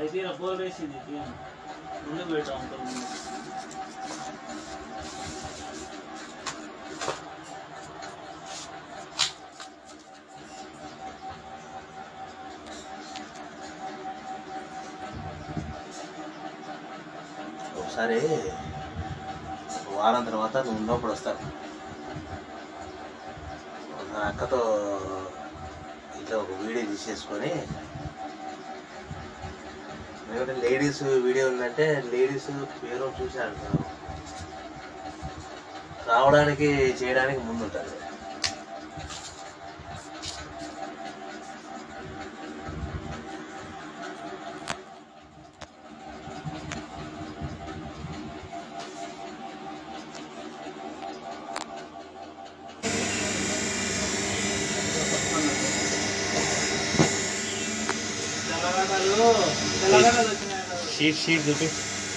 తీరా బోర్ వేసింది తీయను. ముందుకు పెట్టాం అంతకు ముందు. ఒకసారి ఒక వారం తర్వాత నువ్వు ఉన్నప్పుడు వస్తాను నా అక్కతో ఇట్లా ఒక వీడియో తీసేసుకొని ఎందుకంటే లేడీస్ వీడియో ఉందంటే లేడీస్ పేరు చూసి అంటారు రావడానికి చేయడానికి ముందు ఉంటుంది తెల్లగడ్డలు తెల్లగడ్డలు వచ్చినాయి కదా. షీట్ షీట్ చూపి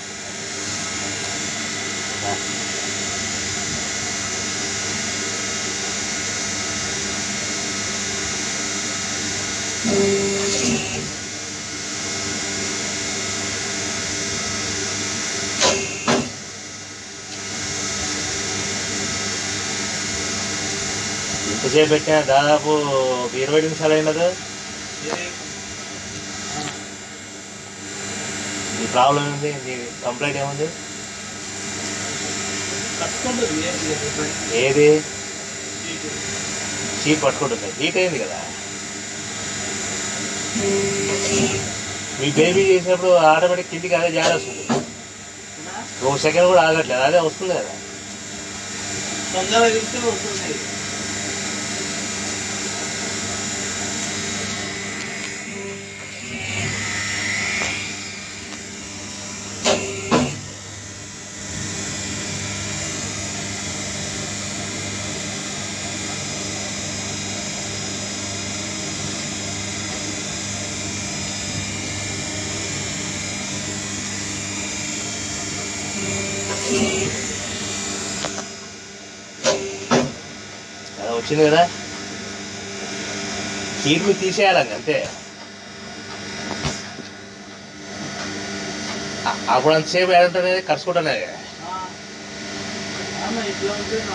ఎంతసేపు పెట్టినా దాదాపు ఒక ఇరవై నిమిషాలు అయినది ఇది నీ ప్రాబ్లం ఏంది నీ కంప్లైంట్ ఏముంది కట్టుకుంటుంది ఏం లేదు. ఏది ఇది. చీప్ పట్టుకుంటుంది హీట్ అయింది కదా మీ బేబీ చేసినప్పుడు ఆటోమేటిక్ కిందికి అదే జారి వస్తుంది అవునా? ఒక సెకండ్ కూడా ఆగట్లేదు అదే వస్తుంది కదా తొందరగా తింటే వస్తుంది అలా వచ్చింది కదా హీట్ మీరు తీసేయాలండి అంతే అ- అప్పుడు అంతసేపు ఏడంటే కరుచుకుంటానే ఆ. ఆమె ఇట్లా ఉంటే నా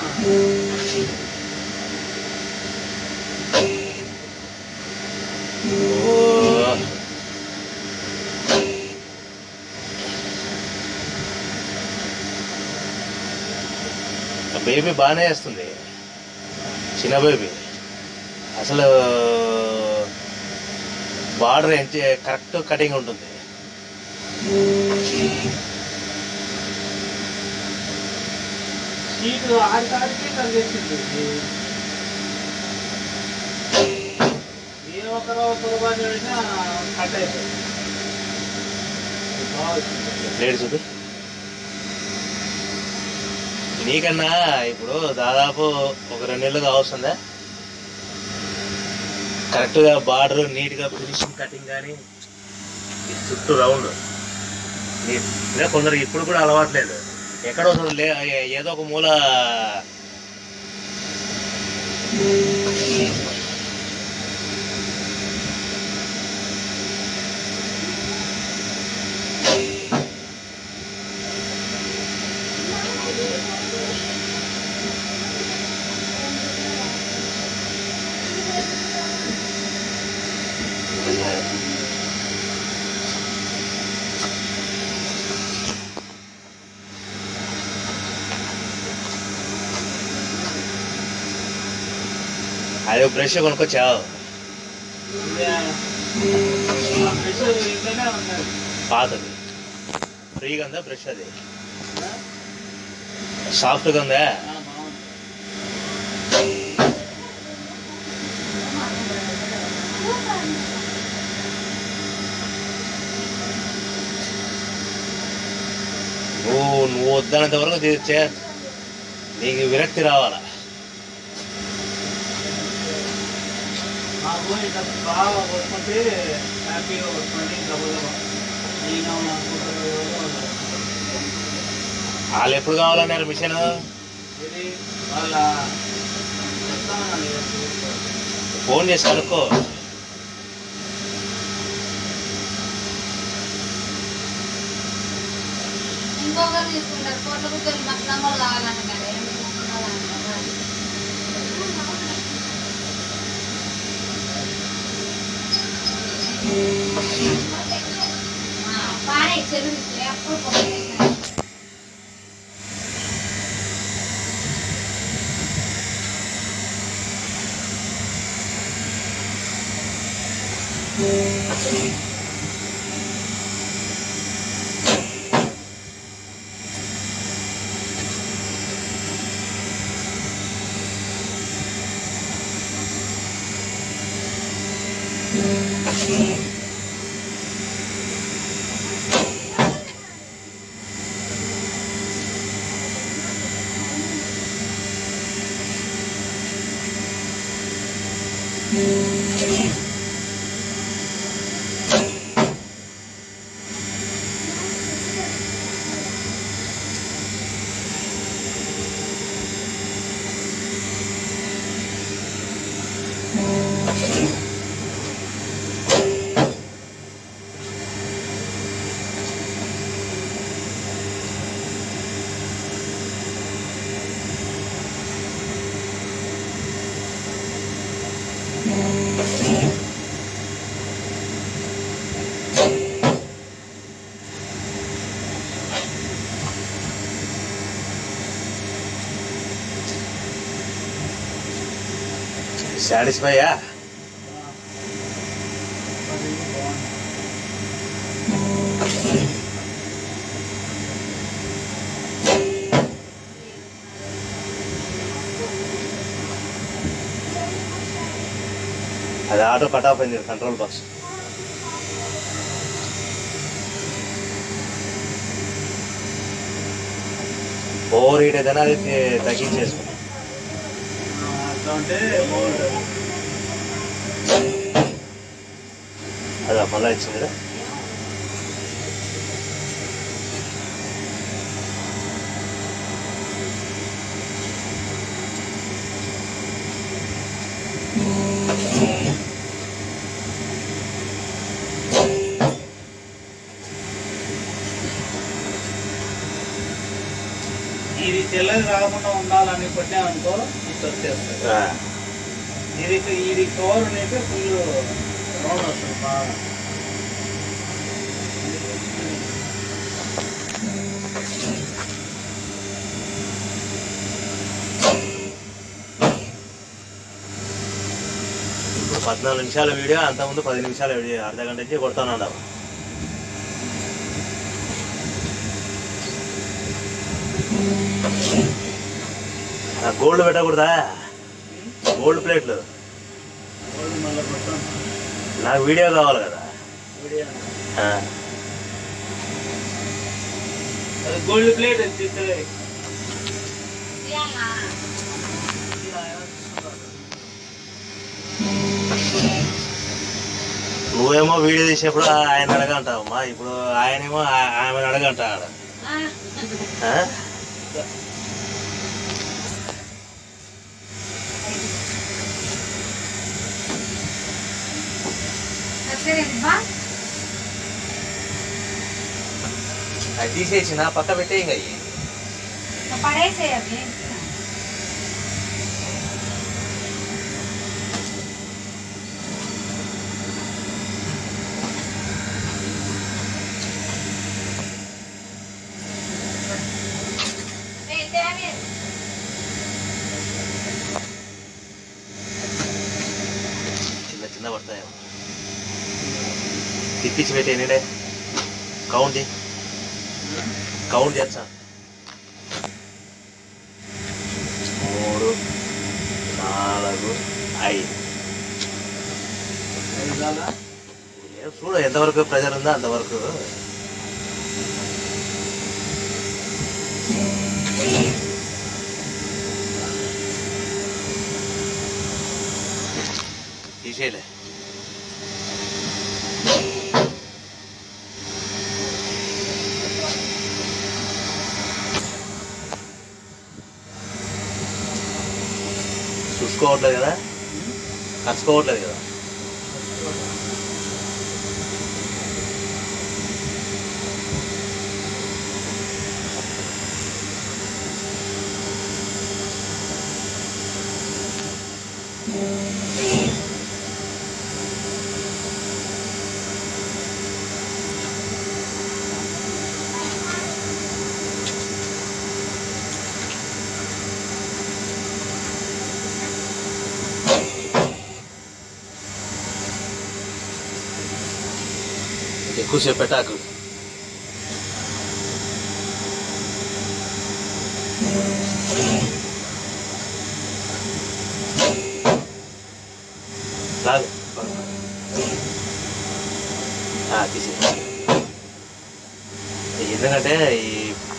బేబీ బాగానే వేస్తుంది చిన్న బేబీ అసలు బార్డర్ ఎంత కరెక్ట్ కటింగ్ ఉంటుంది సీటు ఆడి కాడికి కలిగేసింది ఏ ఒక్కరో పొరపాటు పడినా కట్ అయిపోయింది బాగా వచ్చింది. ప్లేట్ చూపి నీకన్నా ఇప్పుడు దాదాపు ఒక రెండు నెలలు కావస్తుందా కరెక్ట్గా బార్డర్ నీట్గా ఫినిషింగ్ కటింగ్ కానీ ఈ చుట్టూ రౌండ్ నీట్ ఇలా కొందరికి ఇప్పుడు కూడా అలవాట్లేదు ఎక్కడో ఒక లే ఏ- ఏదో ఒక మూల అదే బ్రష్ కొనుక్కొచ్చావు ఇది, ఆ బ్రష్ ఇంట్లోనే ఉన్నది పాతది ఫ్రీగా ఉందా బ్రష్ అది సాఫ్ట్గా ఉందా ఆ, బాగుంది నువ్వు నువ్వు వద్దనంత వరకు చే- చే- నీకు విరక్తి రావాలా మాకు ఇట్లా బాగా కొట్టుకుంటే హ్యాపీగా కొట్టుకోండి గబగబా నేను అనుకుంటారు వాళ్ళు ఎప్పుడు కావాలన్నారు మిషన్ ఇది వాళ్ళ చెప్తామని ఫోన్ చేసి కనుక్కో తీసుకుంటారు కోట్ల గుర్తులు మాకు నమ్మలు కావాలంట కదా ఏం తీసుకుంటారంట పాడే చెరువు ఎప్పుడు పోయి సాటిస్ఫైయా అది బాగుంది అది ఆటో కట్ ఆఫ్ అయింది కంట్రోల్ బాక్స్ ఓవర్ హీట్ ఏదైనా అది తే- తగ్గించేసుకో ఆ, అట్లా ఉంటే బాగుంటుంది అది మళ్ళీ ఇచ్చింది కదా ఇది తెల్లది రాకుండా ఉండాలని కొట్టామనుకో ఇది వచ్చేస్తుంది ఆ, ఇది ఇది కవర్ అనేది ఫుల్ రౌండ్ వస్తుంది బాగా ఇప్పుడు పద్నాలుగు నిమిషాల వీడియో అంతకుముందు పది నిమిషాల వీడియో అర్ధ గంట నుంచి కొడతానున్నావు గోల్డ్ పెట్టకూడదా గోల్డ్ ప్లేట్లు రోజు మళ్ళీ కొట్టాం నాకు వీడియో కావాలి కదా వీడియో ఆ, అది గోల్డ్ ప్లేట్ చిత్తది ఇయ్యాలా? నువ్వేమో వీడియో తీసేప్పుడు ఆయన అడగంటావమ్మా ఇప్పుడు ఆయనేమో ఆ- ఆమెను అడగంటాడు ఆ, ఆ? సరేంటి బా? అది తీసేసిన పక్క పెట్టే ఇంకా అయ్యి ఇంకా పడేసేయ్ అవి. ఏయ్, తేవే. చిన్న చిన్న పడతాయేమో తిప్పించి పెట్టేనండే కౌంట్ చేయి కౌంట్ చేస్తా మూడు నాలుగు ఐదు ఇదాలా ఏం చూడు ఎంతవరకు ప్రెజర్ ఉందో అంతవరకు తీసేయలే చూసుకోవట్లేదు కదా కలుసుకోవట్లేదు కదా ఎక్కువసేపు పెట్టాకు లాగు ఆ, తీసి ఎందుకంటే ఈ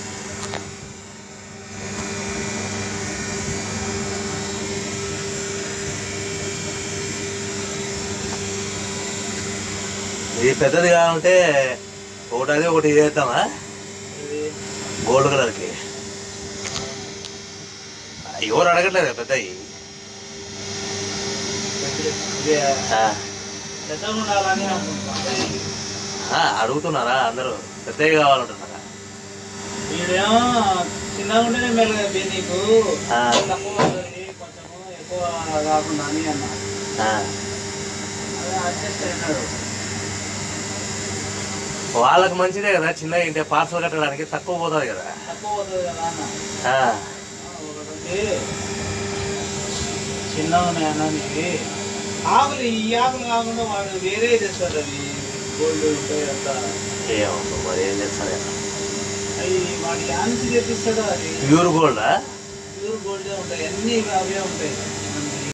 ఇది పెద్దది కావాలంటే ఒకటి అది ఒకటి ఇది వేద్దామా ఇది గోల్డ్ కలర్కి ఎవరు అడగట్లేదు పెద్దవి పెద్ద- ఇది పెద్దగా ఉండాలని అనుకుంటున్నాను అడుగుతున్నారా అందరూ పెద్దవి కావాలంటున్నారా వీడేమో చిన్నగా ఉంటేనే మెల్లగా ఇవి నీకు ఆ. తక్కువ అవుతుంది కొంచెము ఎక్కువ కాకుండా అని అన్నా ఆ, అదే అడ్జస్ట్ అయినాడు వాళ్ళకి మంచిదే కదా చిన్నగా ఇంటే పార్సల్ కట్టడానికి తక్కువ పోతుంది కదా తక్కువ అవుతుంది కదా అన్న ఆ, ఆ, ఒకటి చిన్నగా ఉన్నాయి అన్న నీవి ఆకులు ఈ ఆకులు కాకుండా వాడు వేరే తెస్తాడు అవి గోల్డ్ ఉంటాయి అంతా ఏమో మరి ఏం చేస్తాను అవి వాడి యాన్స్ తెప్పిస్తాడు అది ప్యూర్ గోల్డా ప్యూర్ గోల్డే ఉంటాయి అన్ని అవే ఉంటాయి